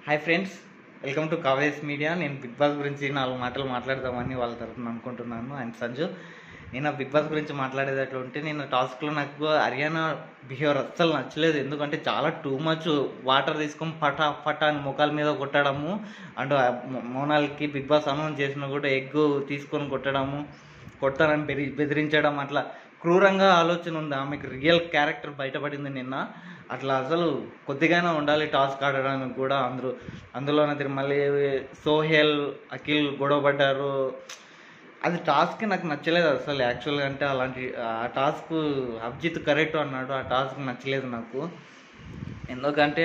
hi friends welcome to కావేస్ media నేను Bigg Boss గురించి నాలుగు మాటలు మాట్లాడదామని వాళ్ళ తరఫున అనుకుంటున్నాను అండ్ సంజు నేను బిగ్ బాస్ గురించి మాట్లాడేటట్లుంటే నేను టాస్క్లో నాకు హర్యానా బిహేవియర్ అస్సలు నచ్చలేదు ఎందుకంటే చాలా టూ మచ్ వాటర్ తీసుకొని పటా పటా అని ముఖాల మీద కొట్టడము అండ్ ఆ మో- మోనాల్కి బిగ్ బాస్ అనౌన్స్ చేసిన కూడా ఎగ్ తీసుకొని కొట్టడము కొడతానని బెదిరి బెదిరించడం అట్లా క్రూరంగా ఆలోచన ఉంది ఆమెకు రియల్ క్యారెక్టర్ బయటపడింది నిన్న అట్లా అసలు కొద్దిగానే ఉండాలి టాస్క్ ఆడడానికి కూడా అందరూ అందులోనే తిరిగి మళ్ళీ సోహెల్ అఖిల్ గొడవ పడ్డారు అది టాస్క్ నాకు నచ్చలేదు అసలు యాక్చువల్గా అంటే అలాంటి ఆ టాస్క్ అభిజిత్ కరెక్ట్ అన్నాడు ఆ టాస్క్ నచ్చలేదు నాకు ఎందుకంటే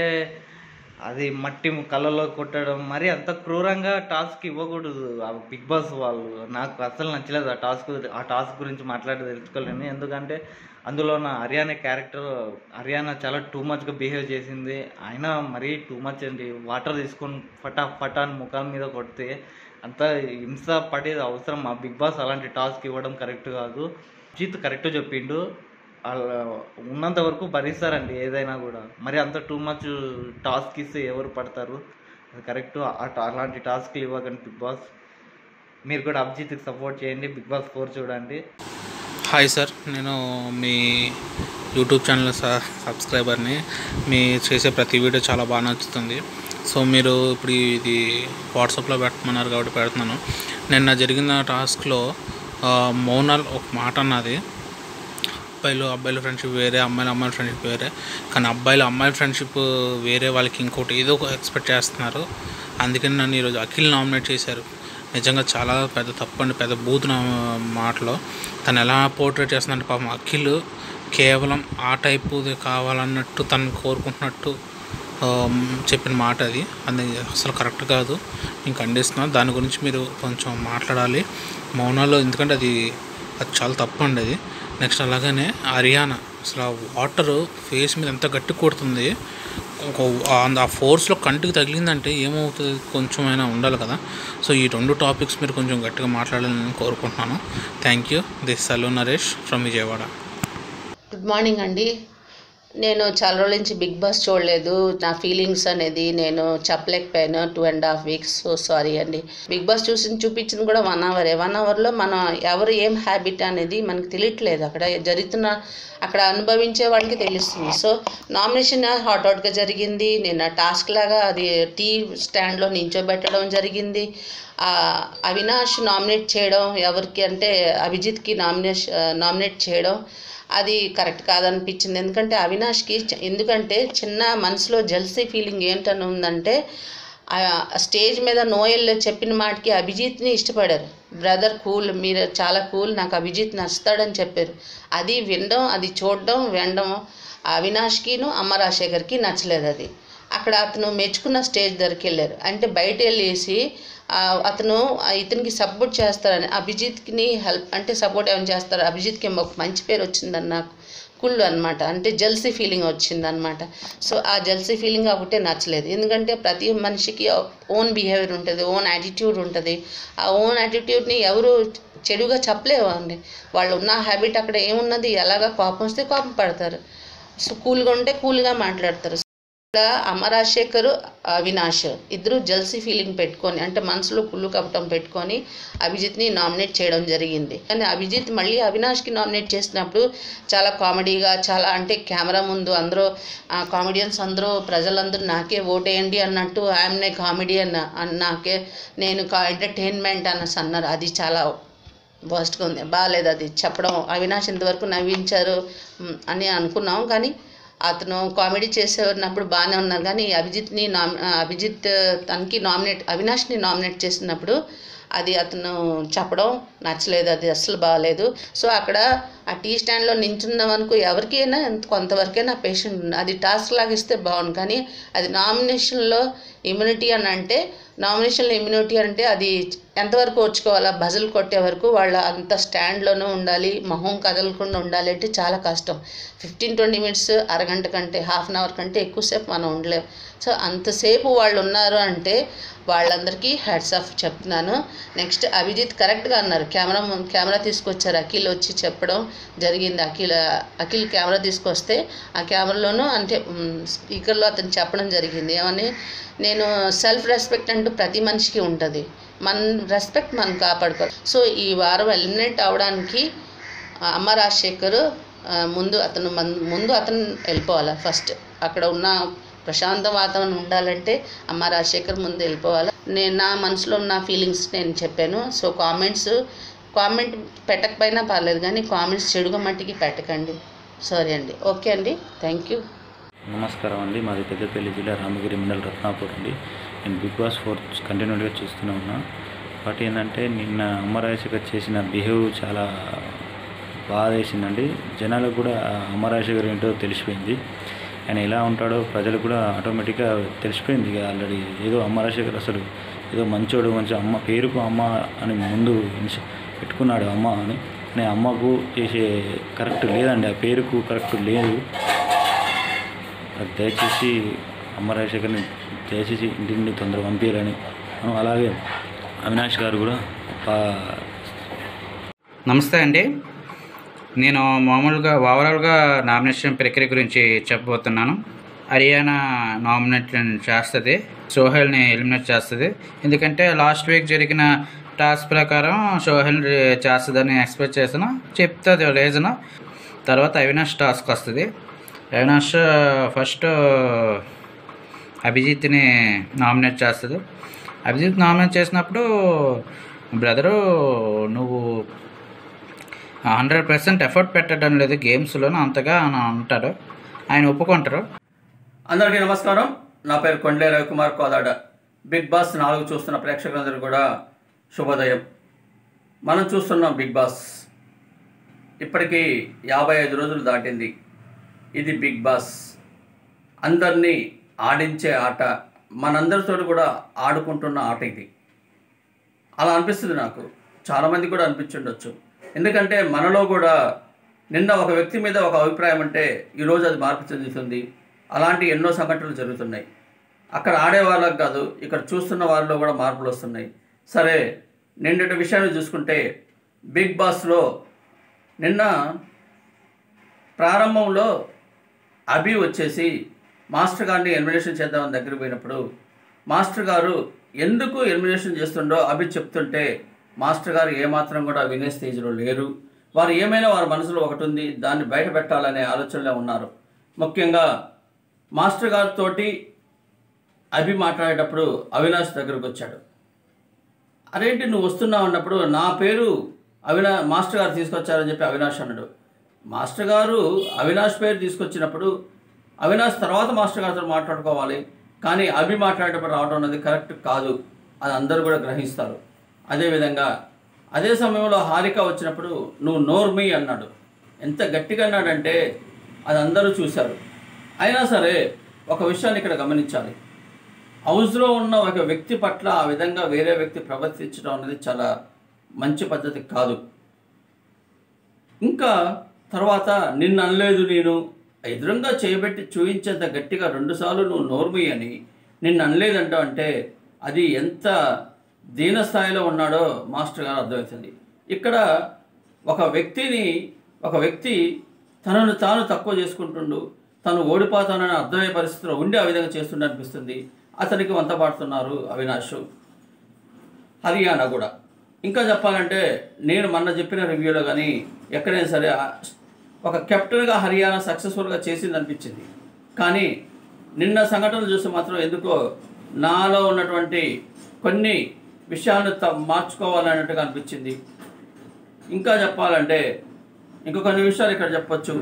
అది మట్టి కళ్ళలో కొట్టడం మరి అంత క్రూరంగా టాస్క్ ఇవ్వకూడదు ఆ బిగ్ బాస్ వాళ్ళు నాకు అసలు నచ్చలేదు ఆ టాస్క్ ఆ టాస్క్ గురించి మాట్లాడి తెలుసుకోలేను ఎందుకంటే అందులో నా హర్యానా క్యారెక్టర్ హర్యానా చాలా టూ మచ్గా బిహేవ్ చేసింది అయినా మరీ టూ మచ్ అండి వాటర్ తీసుకొని ఫటా ఫటా అని ముఖాల మీద కొడితే అంత హింస పడేది అవసరం ఆ బిగ్ బాస్ అలాంటి టాస్క్ ఇవ్వడం కరెక్ట్ కాదు జీత్ కరెక్ట్ చెప్పిండు వాళ్ళ ఉన్నంత వరకు భరిస్తారండి ఏదైనా కూడా మరి అంత టూ మచ్ టాస్క్ ఇస్తే ఎవరు పడతారు అది కరెక్ట్ అలాంటి టాస్క్లు ఇవ్వకండి బిగ్ బాస్ మీరు కూడా అభిజిత్కి సపోర్ట్ చేయండి బిగ్ బాస్ ఫోర్ చూడండి హాయ్ సార్ నేను మీ యూట్యూబ్ ఛానల్ స- సబ్స్క్రైబర్ని మీ చేసే ప్రతి వీడియో చాలా బాగా నచ్చుతుంది సో మీరు ఇప్పుడు ఇది వాట్సాప్లో పెట్టమన్నారు కాబట్టి పెడుతున్నాను నిన్న జరిగిన టాస్క్లో ఆ, మోనాల్ ఒక మాట అన్నది అబ్బాయిలు అబ్బాయిల ఫ్రెండ్షిప్ వేరే అమ్మాయిల అమ్మాయిల ఫ్రెండ్షిప్ వేరే కానీ అబ్బాయిలు అమ్మాయిల ఫ్రెండ్షిప్ వేరే వాళ్ళకి ఇంకోటి ఏదో ఒక ఎక్స్పెక్ట్ చేస్తున్నారు అందుకని నన్ను ఈరోజు అఖిల్ నామినేట్ చేశారు నిజంగా చాలా పెద్ద తప్పండి పెద్ద బూత్ నా మాటలో తను ఎలా పోర్ట్రేట్ చేస్తుందంటే పాపం అఖిల్ కేవలం ఆ టైపుది కావాలన్నట్టు తను కోరుకుంటున్నట్టు ఆ, చెప్పిన మాట అది అది అసలు కరెక్ట్ కాదు నేను ఖండిస్తున్నాను దాని గురించి మీరు కొంచెం మాట్లాడాలి మౌనాలో ఎందుకంటే అది అది చాలా తప్పు అండి అది నెక్స్ట్ అలాగనే హర్యానా అసలు ఆ వాటర్ ఫేస్ మీద ఎంత గట్టి కొడుతుంది ఒక ఆ- ఆ ఫోర్స్లో కంటికి తగిలిందంటే ఏమవుతుంది కొంచెమైనా ఉండాలి కదా సో ఈ రెండు టాపిక్స్ మీరు కొంచెం గట్టిగా మాట్లాడాలని నేను కోరుకుంటున్నాను థ్యాంక్ యూ దిస్ సలో Naresh from Vijayawada good morning అండి నేను చాలా రోజుల నుంచి బిగ్ బాస్ చూడలేదు నా ఫీలింగ్స్ అనేది నేను చెప్పలేకపోయాను two and half weeks so sorry అండి బిగ్ బాస్ చూసి చూపించింది కూడా వన్ అవరే వన్ అవర్లో మనం ఎవరు ఏం హ్యాబిట్ అనేది మనకు తెలియట్లేదు అక్కడ జరుగుతున్న అక్కడ అనుభవించే వాళ్ళకి తెలుస్తుంది సో నామినేషన్ హాట్ అవుట్గా జరిగింది నిన్న టాస్క్ లాగా అది టీ స్టాండ్లో నించోబెట్టడం జరిగింది ఆ, అవినాష్ నామినేట్ చేయడం ఎవరికి అంటే అభిజిత్కి నామినేష్ నామినేట్ చేయడం అది కరెక్ట్ కాదనిపించింది ఎందుకంటే అవినాష్కి చ- ఎందుకంటే చిన్న మనసులో జల్సీ ఫీలింగ్ ఏంటని ఉందంటే ఆ స్టేజ్ మీద నోయల్ చెప్పిన మాటకి అభిజిత్ని ఇష్టపడారు బ్రదర్ కూల్ మీరు చాలా కూల్ నాకు అభిజిత్ నచ్చుతాడని చెప్పారు అది వినడం అది చూడడం వినడం అవినాష్కిను అమ్మ రాజశేఖర్కి నచ్చలేదు అది అక్కడ అతను మెచ్చుకున్న స్టేజ్ దగ్గరికి వెళ్ళారు అంటే బయట వెళ్ళేసి ఆ, అతను ఆ ఇతనికి సపోర్ట్ చేస్తారని అభిజిత్కి హెల్ప్ అంటే సపోర్ట్ ఏమైనా చేస్తారు అభిజిత్కి ఏమో ఒక మంచి పేరు వచ్చిందని నాకు కుళ్ళు అనమాట అంటే జల్సీ ఫీలింగ్ వచ్చిందనమాట సో ఆ జల్సీ ఫీలింగ్ ఒకటే నచ్చలేదు ఎందుకంటే ప్రతి మనిషికి ఓన్ బిహేవియర్ ఉంటుంది ఓన్ యాటిట్యూడ్ ఉంటుంది ఆ ఓన్ యాటిట్యూడ్ని ఎవరు చెడుగా చెప్పలేవండి వాళ్ళు ఉన్న హ్యాబిట్ అక్కడ ఏమున్నది ఎలాగ కోపం వస్తే కోపం పడతారు సో కూల్గా ఉంటే కూల్గా మాట్లాడతారు ఇక్కడ అమరాజశేఖర్ అవినాష్ ఇద్దరు జల్సీ ఫీలింగ్ పెట్టుకొని అంటే మనసులో కుళ్ళు కపటం పెట్టుకొని అభిజిత్ని నామినేట్ చేయడం జరిగింది కానీ అభిజిత్ మళ్ళీ అవినాష్కి నామినేట్ చేసినప్పుడు చాలా కామెడీగా చాలా అంటే కెమెరా ముందు అందరూ కామెడియన్స్ అందరూ ప్రజలందరూ నాకే ఓటేయండి అన్నట్టు ఆమెనే కామెడియన్ అన్న నాకే నేను ఎంటర్టైన్మెంట్ అన్నసి అన్నారు అది చాలా వర్స్ట్గా ఉంది బాగాలేదు అది చెప్పడం అవినాష్ ఇంతవరకు నవ్వించారు మ్, అని అనుకున్నాం కానీ అతను కామెడీ చేసేటప్పుడు బాగానే ఉన్నారు కానీ అభిజిత్ని నామ్ అభిజిత్ తనకి నామినేట్ అవినాష్ని నామినేట్ చేసినప్పుడు అది అతను చెప్పడం నచ్చలేదు అది అస్సలు బాగాలేదు సో అక్కడ ఆ టీ స్టాండ్లో నించున్న వరకు ఎవరికైనా ఎంత కొంతవరకైనా పేషెంట్ ఉంది అది టాస్క్ లాగా ఇస్తే బాగుంది కానీ అది నామినేషన్లో ఇమ్యూనిటీ అని అంటే నామినేషన్లో ఇమ్యూనిటీ అంటే అది ఎంతవరకు వచ్చుకోవాలా భజలు కొట్టే వరకు వాళ్ళ అంత స్టాండ్లోనూ ఉండాలి మొహం కదలకుండా ఉండాలి అంటే చాలా కష్టం ఫిఫ్టీన్ ట్వంటీ మినిట్స్ అరగంట కంటే హాఫ్ అన్ అవర్ కంటే ఎక్కువసేపు మనం ఉండలేం సో అంతసేపు వాళ్ళు ఉన్నారు అంటే వాళ్ళందరికీ హెడ్స్ ఆఫ్ చెప్తున్నాను నెక్స్ట్ అభిజిత్ కరెక్ట్గా అన్నారు కెమెరా ము- కెమెరా తీసుకొచ్చారు అఖిల్ వచ్చి చెప్పడం జరిగింది అఖిల్ అఖిల్ కెమెరా తీసుకొస్తే ఆ కెమెరాలోనూ అంటే మ్, స్పీకర్లో అతను చెప్పడం జరిగింది ఏమని నేను సెల్ఫ్ రెస్పెక్ట్ అంటూ ప్రతి మనిషికి ఉంటుంది మన రెస్పెక్ట్ మనం కాపాడుకోవాలి సో ఈ వారం ఎలిమినేట్ అవడానికి ఆ, అమ్మ రాజశేఖర్ ఆ, ముందు అతను మన్- ముందు అతను వెళ్ళిపోవాలి ఫస్ట్ అక్కడ ఉన్న ప్రశాంత వాతావరణం ఉండాలంటే అమ్మ రాజశేఖర్ ముందు వెళ్ళిపోవాలి నేను నా మనసులో ఉన్న ఫీలింగ్స్ నేను చెప్పాను సో కామెంట్స్ కామెంట్ పెట్టకపోయినా పర్లేదు కానీ కామెంట్స్ చెడుగా మట్టికి పెట్టకండి సారీ అండి ఓకే అండి థ్యాంక్ యూ నమస్కారం అండి మాది పెద్దపల్లి జిల్లా రామగిరి మండల్ రత్నాపూర్ అండి నేను బిగ్ బాస్ ఫోర్ కంటిన్యూగా చూస్తూనే ఉన్నా బట్ ఏంటంటే నిన్న అమరాశేఖర్ చేసిన బిహేవ్ చాలా బాధ వేసిందండి జనాలకు కూడా ఆ అమరాశేఖర్ ఏంటో తెలిసిపోయింది ఆయన ఎలా ఉంటాడో ప్రజలకు కూడా ఆటోమేటిక్గా తెలిసిపోయింది ఇక ఆల్రెడీ ఏదో అమరాశేఖర్ అసలు ఏదో మంచోడు మంచి అమ్మ పేరుకు అమ్మ అని ముందు ఇన్ష- పెట్టుకున్నాడు అమ్మ అని కానీ అమ్మకు చేసే కరెక్ట్ లేదండి ఆ పేరుకు కరెక్ట్ లేదు అది దయచేసి అమ్మ రాజశేఖర్ని దయచేసి ఇంటి నుండి తొందరగా పంపించాలని మనం అలాగే అవినాష్ గారు కూడా పా- నమస్తే అండి నేను మామూలుగా ఓవరాల్గా నామినేషన్ ప్రక్రియ గురించి చెప్పబోతున్నాను హర్యానా నామినేట్ చేస్తుంది సోహెల్ని ఎలిమినేట్ చేస్తుంది ఎందుకంటే లాస్ట్ వీక్ జరిగిన టాస్క్ ప్రకారం సోహెల్ చేస్తుందని ఎక్స్పెక్ట్ చేసిన చెప్తుంది రీజన్ తర్వాత అవినాష్ టాస్క్ వస్తుంది అవినాష్ ఫస్ట్ అభిజిత్ని నామినేట్ చేస్తుంది అభిజిత్ నామినేట్ చేసినప్పుడు బ్రదరు నువ్వు హండ్రెడ్ పర్సెంట్ ఎఫర్ట్ పెట్టడం లేదు గేమ్స్లోనూ అంతగా అని అంటారు ఆయన ఒప్పుకుంటారు అందరికీ నమస్కారం నా పేరు కొండలే రవికుమార్ కోదాడ బిగ్ బాస్ నాలుగు చూస్తున్న ప్రేక్షకులందరూ కూడా శుభోదయం మనం చూస్తున్నాం బిగ్ బాస్ ఇప్పటికీ యాభై ఐదు రోజులు దాటింది ఇది బిగ్ బాస్ అందరినీ ఆడించే ఆట మనందరితో కూడా ఆడుకుంటున్న ఆట ఇది అలా అనిపిస్తుంది నాకు చాలామంది కూడా అనిపించుండొచ్చు ఎందుకంటే మనలో కూడా నిన్న ఒక వ్యక్తి మీద ఒక అభిప్రాయం అంటే ఈరోజు అది మార్పు చెందుతుంది అలాంటి ఎన్నో సంఘటనలు జరుగుతున్నాయి అక్కడ ఆడే వాళ్ళకి కాదు ఇక్కడ చూస్తున్న వాళ్ళలో కూడా మార్పులు వస్తున్నాయి సరే నిన్నటి విషయాన్ని చూసుకుంటే బిగ్ బాస్లో నిన్న ప్రారంభంలో అభి వచ్చేసి మాస్టర్ గారిని ఎలిమినేషన్ చేద్దామని దగ్గర పోయినప్పుడు మాస్టర్ గారు ఎందుకు ఎలిమినేషన్ చేస్తుండో అభి చెప్తుంటే మాస్టర్ గారు ఏమాత్రం కూడా వినే స్టేజ్లో లేరు వారు ఏమైనా వారి మనసులో ఒకటి ఉంది దాన్ని బయట పెట్టాలనే ఆలోచనలో ఉన్నారు ముఖ్యంగా మాస్టర్ గారితో అభి మాట్లాడేటప్పుడు అవినాష్ దగ్గరకు వచ్చాడు అదేంటి నువ్వు వస్తున్నావు అన్నప్పుడు నా పేరు అవినా మాస్టర్ గారు తీసుకొచ్చారని చెప్పి అవినాష్ అన్నాడు మాస్టర్ గారు అవినాష్ పేరు తీసుకొచ్చినప్పుడు అవినాష్ తర్వాత మాస్టర్ గారితో మాట్లాడుకోవాలి కానీ అభి మాట్లాడేటప్పుడు రావడం అనేది కరెక్ట్ కాదు అది అందరూ కూడా గ్రహిస్తారు అదేవిధంగా అదే సమయంలో హారిక వచ్చినప్పుడు నువ్వు నోర్మి అన్నాడు ఎంత గట్టిగా అన్నాడంటే అది అందరూ చూశారు అయినా సరే ఒక విషయాన్ని ఇక్కడ గమనించాలి హౌస్లో ఉన్న ఒక వ్యక్తి పట్ల ఆ విధంగా వేరే వ్యక్తి ప్రవర్తించడం అనేది చాలా మంచి పద్ధతి కాదు ఇంకా తర్వాత నిన్ను అనలేదు నేను ఎదురుగా చేయబెట్టి చూయించేంత గట్టిగా రెండుసార్లు నువ్వు నోర్మి అని నిన్ను అనలేదంటావు అంటే అది ఎంత దీన స్థాయిలో ఉన్నాడో మాస్టర్ గారు అర్థమవుతుంది ఇక్కడ ఒక వ్యక్తిని ఒక వ్యక్తి తనను తాను తక్కువ చేసుకుంటుండు తను ఓడిపోతానని అర్థమయ్యే పరిస్థితిలో ఉండి ఆ విధంగా చేస్తుండే అనిపిస్తుంది అతనికి వంత పాడుతున్నారు అవినాష్ హర్యానా కూడా ఇంకా చెప్పాలంటే నేను మొన్న చెప్పిన రివ్యూలో కానీ ఎక్కడైనా సరే ఆ ఒక కెప్టెన్గా హర్యానా సక్సెస్ఫుల్గా చేసింది అనిపించింది కానీ నిన్న సంఘటనలు చూస్తే మాత్రం ఎందుకో నాలో ఉన్నటువంటి కొన్ని విషయాలను త- మార్చుకోవాలన్నట్టుగా అనిపించింది ఇంకా చెప్పాలంటే ఇంకో కొన్ని విషయాలు ఇక్కడ చెప్పొచ్చు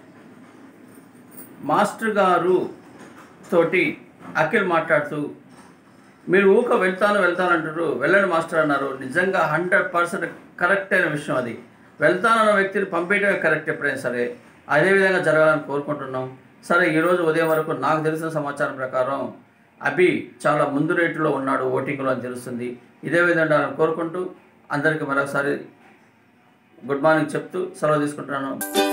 మాస్టర్ గారు తోటి అఖిల్ మాట్లాడుతూ మీరు ఊక వెళ్తాను వెళ్తాను అంటారు వెళ్ళండి మాస్టర్ అన్నారు నిజంగా హండ్రెడ్ పర్సెంట్ కరెక్ట్ అయిన విషయం అది వెళ్తానన్న వ్యక్తిని పంపించడమే కరెక్ట్ ఎప్పుడైనా సరే అదే విధంగా జరగాలని కోరుకుంటున్నాం సరే ఈరోజు ఉదయం వరకు నాకు తెలిసిన సమాచారం ప్రకారం అభి చాలా ముందు రేటులో ఉన్నాడు ఓటింగ్లో అని తెలుస్తుంది ఇదే విధంగా కోరుకుంటూ అందరికీ మరొకసారి గుడ్ మార్నింగ్ చెప్తూ సెలవు తీసుకుంటున్నాను